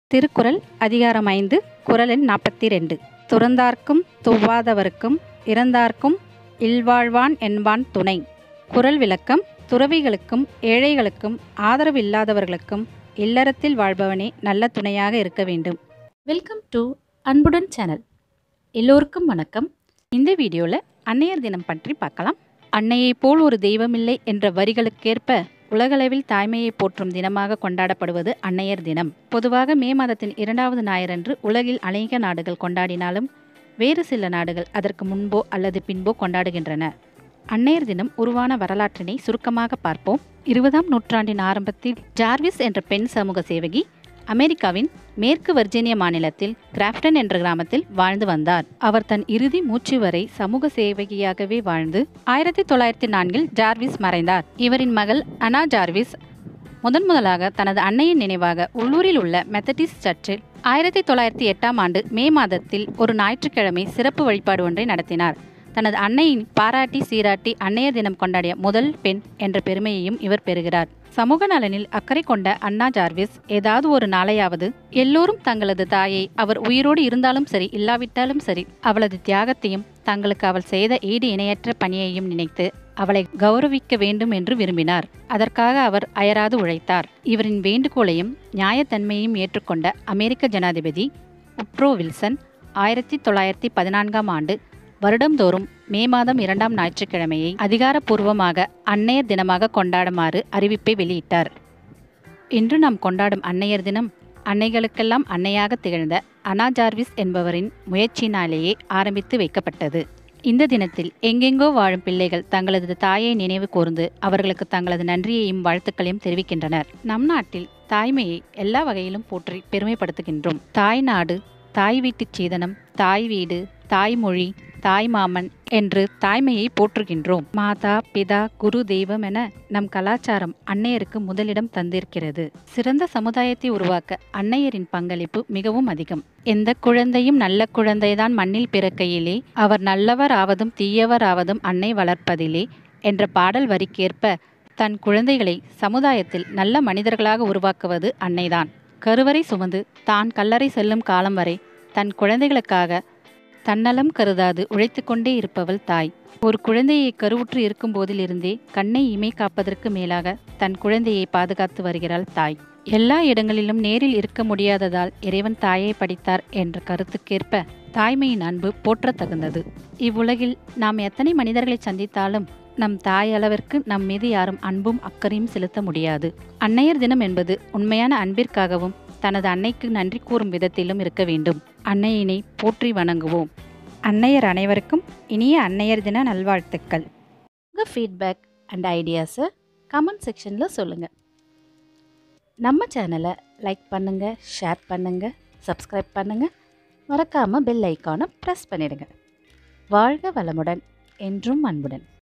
திருக்குறள் அதிகாரம் ஐந்து குறள் எண் நாற்பத்தி ரெண்டு துறந்தார்க்கும் துவாதவர்க்கும் இறந்தார்க்கும் இல்வாழ்வான் என்பான் துணை குறள் விளக்கம் துறவிகளுக்கும் ஏழைகளுக்கும் ஆதரவு இல்லாதவர்களுக்கும் இல்லறத்தில் வாழ்பவனே நல்ல துணையாக இருக்க வேண்டும் வெல்கம் டு அன்புடன் சேனல் எல்லோருக்கும் வணக்கம் இந்த வீடியோவில் அன்னையர் தினம் பற்றி பார்க்கலாம் அன்னையைப் போல் ஒரு தெய்வமில்லை என்ற வரிகளுக்கேற்ப உலகளவில் தாய்மையை போற்றும் தினமாக கொண்டாடப்படுவது அன்னையர் தினம் பொதுவாக மே மாதத்தின் இரண்டாவது ஞாயிறன்று உலகில் அநேக நாடுகள் கொண்டாடினாலும் வேறு சில நாடுகள் அதற்கு முன்போ அல்லது பின்போ கொண்டாடுகின்றன அன்னையர் தினம் உருவான வரலாற்றினை சுருக்கமாக பார்ப்போம் இருபதாம் நூற்றாண்டின் ஆரம்பத்தில் ஜார்விஸ் என்ற பெண் சமூக சேவகி அமெரிக்காவின் மேற்கு வர்ஜீனியா மாநிலத்தில் கிராஃப்டன் என்ற கிராமத்தில் வாழ்ந்து வந்தார் அவர் தன் இறுதி மூச்சு வரை சமூக சேவகியாகவே வாழ்ந்து ஆயிரத்தி தொள்ளாயிரத்தி நான்கில் ஜார்விஸ் மறைந்தார் இவரின் மகள் அனா ஜார்விஸ் முதன் முதலாக தனது அன்னையின் நினைவாக உள்ளூரில் உள்ள மெத்தடிஸ்ட் சர்ச்சில் ஆயிரத்தி தொள்ளாயிரத்தி எட்டாம் ஆண்டு மே மாதத்தில் ஒரு ஞாயிற்றுக்கிழமை சிறப்பு வழிபாடு ஒன்றை நடத்தினார் தனது அன்னையின் பாராட்டி சீராட்டி அன்னையர் தினம் கொண்டாடிய முதல் பெண் என்ற பெருமையையும் இவர் பெறுகிறார் சமூக நலனில் அக்கறை கொண்ட அண்ணா ஜார்விஸ் ஏதாவது ஒரு நாளையாவது எல்லோரும் தங்களது தாயை அவர் உயிரோடு இருந்தாலும் சரி இல்லாவிட்டாலும் சரி அவளது தியாகத்தையும் தங்களுக்கு அவள் செய்த ஈடு இணையற்ற பணியையும் நினைத்து அவளை கௌரவிக்க வேண்டும் என்று விரும்பினார் அதற்காக அவர் அயராது உழைத்தார் இவரின் வேண்டுகோளையும் நியாயத்தன்மையையும் ஏற்றுக்கொண்ட அமெரிக்க ஜனாதிபதி உட்ரோ வில்சன் ஆயிரத்தி தொள்ளாயிரத்தி பதினான்காம் ஆண்டு வருடந்தோறும் மே மாதம் இரண்டாம் ஞாயிற்றுக்கிழமையை அதிகாரப்பூர்வமாக அன்னையர் தினமாக கொண்டாடுமாறு அறிவிப்பை வெளியிட்டார் இன்று நாம் கொண்டாடும் அன்னையர் தினம் அன்னைகளுக்கெல்லாம் அன்னையாக திகழ்ந்த அனா ஜார்விஸ் என்பவரின் முயற்சியினாலேயே ஆரம்பித்து வைக்கப்பட்டது இந்த தினத்தில் எங்கெங்கோ வாழும் பிள்ளைகள் தங்களது தாயை நினைவு கூர்ந்து அவர்களுக்கு தங்களது நன்றியையும் வாழ்த்துக்களையும் தெரிவிக்கின்றனர் நம் நாட்டில் தாய்மையை எல்லா வகையிலும் போற்றி பெருமைப்படுத்துகின்றோம் தாய் நாடு தாய் வீட்டுச் சீதனம் தாய் வீடு தாய்மொழி தாய் மாமன் என்று தாய்மையை போற்றுகின்றோம் மாதா பிதா குரு தெய்வம் என நம் கலாச்சாரம் அன்னையருக்கு முதலிடம் தந்திருக்கிறது சிறந்த சமுதாயத்தை உருவாக்க அன்னையரின் பங்களிப்பு மிகவும் அதிகம் எந்த குழந்தையும் நல்ல குழந்தைதான் மண்ணில் பிறக்கையிலே அவர் நல்லவர் ஆவதும் தீயவர் ஆவதும் அன்னை வளர்ப்பதிலே என்ற பாடல் வரிக்கேற்ப தன் குழந்தைகளை சமுதாயத்தில் நல்ல மனிதர்களாக உருவாக்குவது அன்னைதான் கருவறை சுமந்து தான் கல்லறை செல்லும் காலம் வரை தன் குழந்தைகளுக்காக தன்னலம் கருதாது உழைத்து கொண்டே இருப்பவள் தாய் ஒரு குழந்தையை கருவுற்று இருக்கும் போதிலிருந்தே கண்ணை இமை காப்பதற்கு மேலாக தன் குழந்தையை பாதுகாத்து வருகிறாள் தாய் எல்லா இடங்களிலும் நேரில் இருக்க முடியாததால் இறைவன் தாயை படித்தார் என்ற கருத்துக்கேற்ப தாய்மையின் அன்பு போற்றத்தகுந்தது இவ்வுலகில் நாம் எத்தனை மனிதர்களை சந்தித்தாலும் நம் தாய் அளவிற்கு நம் மீது யாரும் அன்பும் அக்கறையும் செலுத்த முடியாது அன்னையர் தினம் என்பது உண்மையான அன்பிற்காகவும் தனது அன்னைக்கு நன்றி கூறும் விதத்திலும் இருக்க வேண்டும் அன்னையினை போற்றி வணங்குவோம் அன்னையர் அனைவருக்கும் இனிய அன்னையர் தின நல்வாழ்த்துக்கள் உங்கள் ஃபீட்பேக் அண்ட் ஐடியாஸை கமெண்ட் செக்ஷனில் சொல்லுங்கள் நம்ம சேனலை லைக் பண்ணுங்கள் ஷேர் பண்ணுங்கள் சப்ஸ்கிரைப் பண்ணுங்கள் மறக்காமல் பெல் ஐக்கானை ப்ரெஸ் பண்ணிடுங்க வாழ்க வளமுடன் என்றும் அன்புடன்